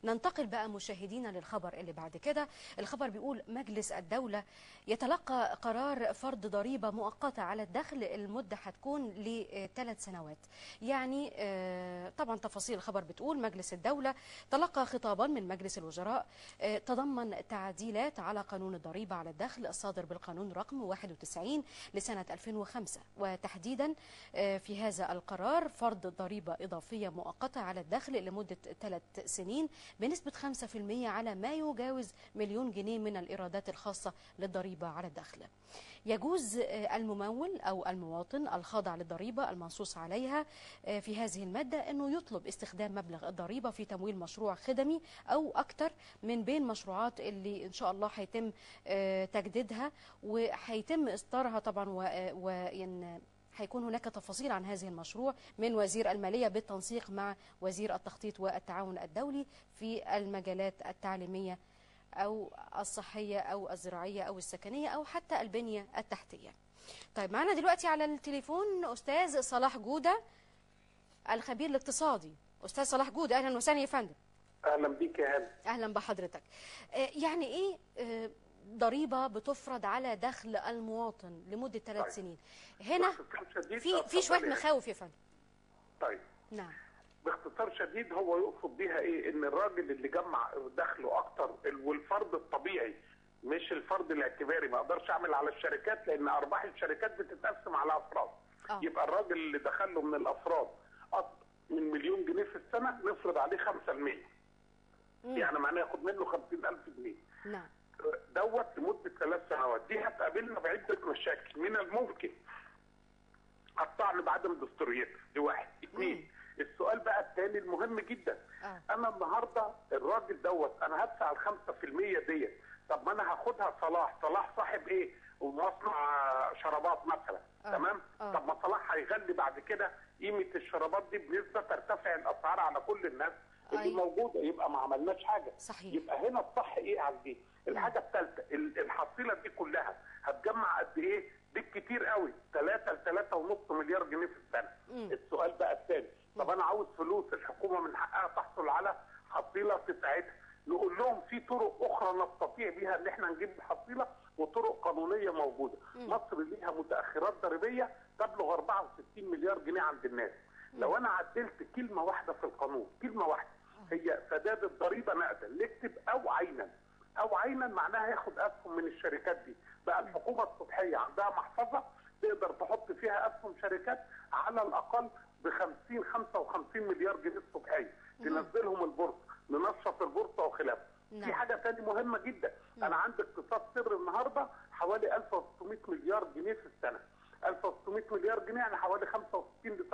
ننتقل بقى مشاهدينا للخبر اللي بعد كده الخبر بيقول مجلس الدولة يتلقى قرار فرض ضريبة مؤقتة على الدخل المدة هتكون لثلاث سنوات يعني آه، طبعا تفاصيل الخبر بتقول مجلس الدولة تلقى خطابا من مجلس الوزراء آه، تضمن تعديلات على قانون الضريبة على الدخل الصادر بالقانون رقم 91 لسنة 2005 وتحديدا آه، في هذا القرار فرض ضريبة إضافية مؤقتة على الدخل لمدة ثلاث سنين بنسبة 5% على ما يجاوز مليون جنيه من الإيرادات الخاصة للضريبة على الدخل يجوز آه، الممول أو المواطن الخاضع للضريبة المنصوص عليها آه، في هذه المادة أنه يطلب استخدام مبلغ الضريبة في تمويل مشروع خدمي أو أكثر من بين مشروعات اللي إن شاء الله هيتم آه، تجديدها وهيتم إصدارها طبعا و- آه، وين هيكون هناك تفاصيل عن هذه المشروع من وزير المالية بالتنسيق مع وزير التخطيط والتعاون الدولي في المجالات التعليمية أو الصحية أو الزراعية أو السكنية أو حتى البنية التحتية طيب معنا دلوقتي على التليفون أستاذ صلاح جودة الخبير الاقتصادي أستاذ صلاح جودة أهلا وسهلا يا فندم اهلا بيك يا هاني أهلا بحضرتك آه، يعني إيه آه، ضريبة بتفرض على دخل المواطن لمدة ثلاث طيب. سنين هنا باختصار شديد في في اتفضل شوية يا هاني. مخاوف يا فندم طيب نعم باختصار شديد هو يقصد بيها ايه ان الراجل اللي جمع دخله اكتر ال- والفرد الطبيعي مش الفرد الاعتباري ما اقدرش اعمل على الشركات لان ارباح الشركات بتتقسم على افراد آه. يبقى الراجل اللي دخله من الافراد أكتر من مليون جنيه في السنه نفرض عليه 5% مم. يعني معناه ياخد منه 50000 جنيه نعم دوت لمده ثلاث سنوات دي هتقابلنا بعده مشاكل من الممكن الطعن بعدم دستوريتها دي واحد اثنين السؤال بقى الثاني المهم جدا آه. انا النهارده الراجل دوت انا هدفع ال 5% ديت طب ما انا هاخدها صلاح صلاح صاحب ايه ومصنع شرابات مثلا آه. تمام آه. طب ما صلاح هيغلي بعد كده قيمه الشرابات دي بنسبه ترتفع الاسعار على كل الناس اللي أيوة. موجوده يبقى ما عملناش حاجه صحيح. يبقى هنا الصح ايه على دي الحاجه الثالثه الحصيله دي كلها هتجمع قد ايه بالكتير قوي 3 ل 3.5 مليار جنيه في السنه مم. السؤال بقى الثاني طب انا عاوز فلوس الحكومه من حقها تحصل على حصيله تساعدها نقول لهم في طرق اخرى نستطيع بيها ان احنا نجيب الحصيله وطرق قانونيه موجوده مصر ليها متاخرات ضريبيه تبلغ 64 مليار جنيه عند الناس لو انا عدلت كلمه واحده في القانون كلمه واحده هي سداد الضريبه نقدا نكتب او عينا او عينا معناها ياخد اسهم من الشركات دي بقى الحكومه الصبحيه عندها محفظه تقدر تحط فيها اسهم شركات على الاقل ب 50 55 مليار جنيه الصبحيه تنزلهم البورصه ننشط البورصه وخلافه نعم. في حاجه تاني مهمه جدا انا عندي اقتصاد سر النهارده حوالي 1600 مليار جنيه في السنه 1600 مليار جنيه يعني حوالي 65 ل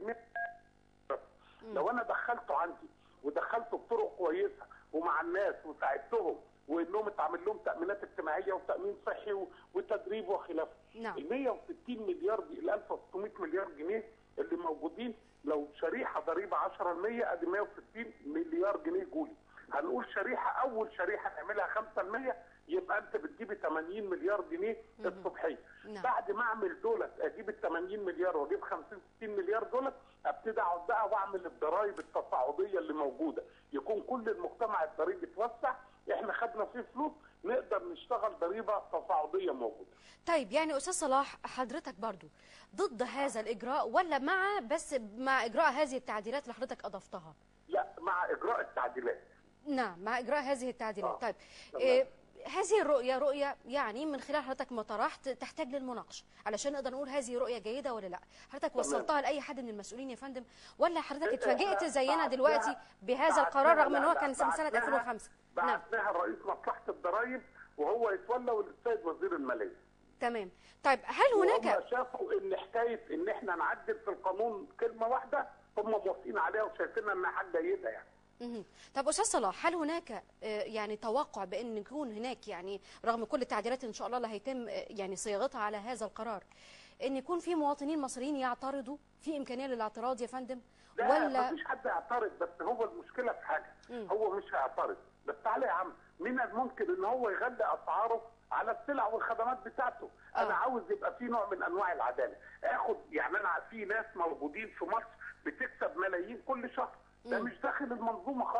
70% لو انا دخلته عندي ودخلته بطرق كويسه ومع الناس وساعدتهم وانهم اتعمل لهم تامينات اجتماعيه وتامين صحي و- وتدريب وخلافه نعم. ال 160 مليار جنيه ال 1600 مليار جنيه اللي موجودين لو شريحه ضريبه 10% ادي 160 مليار جنيه جولي هنقول شريحه اول شريحه نعملها 5% يبقى انت بتجيبي 80 مليار جنيه الصبحيه نعم. بعد ما اعمل دولت اجيب ال 80 مليار واجيب 50 60 مليار دولت ابتدي اقعد بقى واعمل الضرائب التصاعديه اللي موجوده يكون كل المجتمع الضريبي اتوسع احنا خدنا فيه فلوس نقدر نشتغل ضريبه تصاعديه موجوده طيب يعني استاذ صلاح حضرتك برضو ضد هذا الاجراء ولا مع بس مع اجراء هذه التعديلات اللي حضرتك اضفتها لا مع اجراء التعديلات نعم مع اجراء هذه التعديلات آه. طيب تمام. إيه هذه الرؤية رؤية يعني من خلال حضرتك ما طرحت تحتاج للمناقشة علشان نقدر نقول هذه رؤية جيدة ولا لا حضرتك وصلتها لأي حد من المسؤولين يا فندم ولا حضرتك إيه، اتفاجئت إحنا زينا بعتناها- دلوقتي بهذا بعتناها- القرار رغم ان هو لا، كان لا، سنة سنة بعتناها- 2005 نعم بعتناها رئيس مصلحه الضرائب وهو يتولى والسيد وزير الماليه تمام طيب هل هناك هم شافوا ان حكايه ان احنا نعدل في القانون كلمه واحده هم موافقين عليها وشايفينها انها حاجه جيده يعني مهم. طب استاذ صلاح هل هناك آه، يعني توقع بان يكون هناك يعني رغم كل التعديلات ان شاء الله اللي هيتم آه، يعني صياغتها على هذا القرار ان يكون في مواطنين مصريين يعترضوا في امكانيه للاعتراض يا فندم لا ولا مفيش حد يعترض بس هو المشكله في حاجه مم. هو مش هيعترض بس تعالى يا عم من الممكن ان هو يغلي اسعاره على السلع والخدمات بتاعته آه. انا عاوز يبقى في نوع من انواع العداله اخد يعني انا في ناس موجودين في مصر بتكسب ملايين كل شهر ده مم. مش داخل المنظومه خالص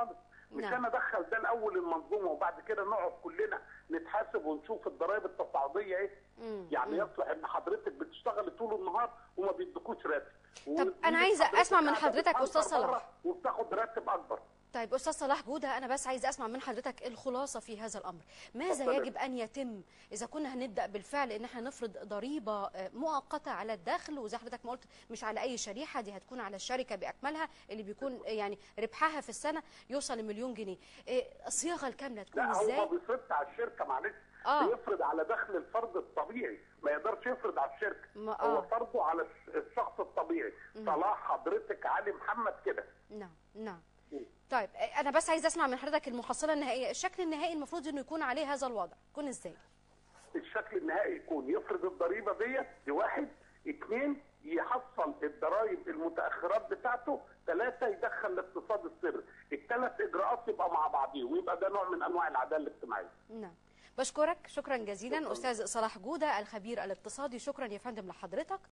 مش نعم. انا ادخل ده الاول المنظومه وبعد كده نقعد كلنا نتحاسب ونشوف الضرائب التصاعديه ايه مم. يعني يصلح ان حضرتك بتشتغلي طول النهار وما بيديكوش راتب طب أنا عايزة أسمع من حضرتك قاعدة أستاذ بتأجر صلاح. بره وبتاخد راتب اكبر طيب استاذ صلاح جوده انا بس عايز اسمع من حضرتك الخلاصه في هذا الامر ماذا اتفضل. يجب ان يتم اذا كنا هنبدا بالفعل ان احنا نفرض ضريبه آه، مؤقته على الدخل وزي حضرتك ما قلت مش على اي شريحه دي هتكون على الشركه باكملها اللي بيكون آه، يعني ربحها في السنه يوصل لمليون جنيه آه، الصياغه الكامله تكون لا هو ما ازاي بيفرضش على الشركه معلش آه. بيفرض على دخل الفرد الطبيعي ما يقدرش يفرض على الشركه ما- هو آه. فرضه على الش- الشخص الطبيعي صلاح حضرتك علي محمد كده نعم نعم طيب آه، انا بس عايز اسمع من حضرتك المحصله النهائيه الشكل النهائي المفروض انه يكون عليه هذا الوضع يكون ازاي الشكل النهائي يكون يفرض الضريبه ديت دي واحد اثنين يحصل الضرائب المتاخرات بتاعته ثلاثه يدخل الاقتصاد السري الثلاث اجراءات يبقى مع بعضيهم ويبقى ده نوع من انواع العداله الاجتماعيه نعم بشكرك شكرا جزيلا استاذ صلاح جوده الخبير الاقتصادي شكرا يا فندم لحضرتك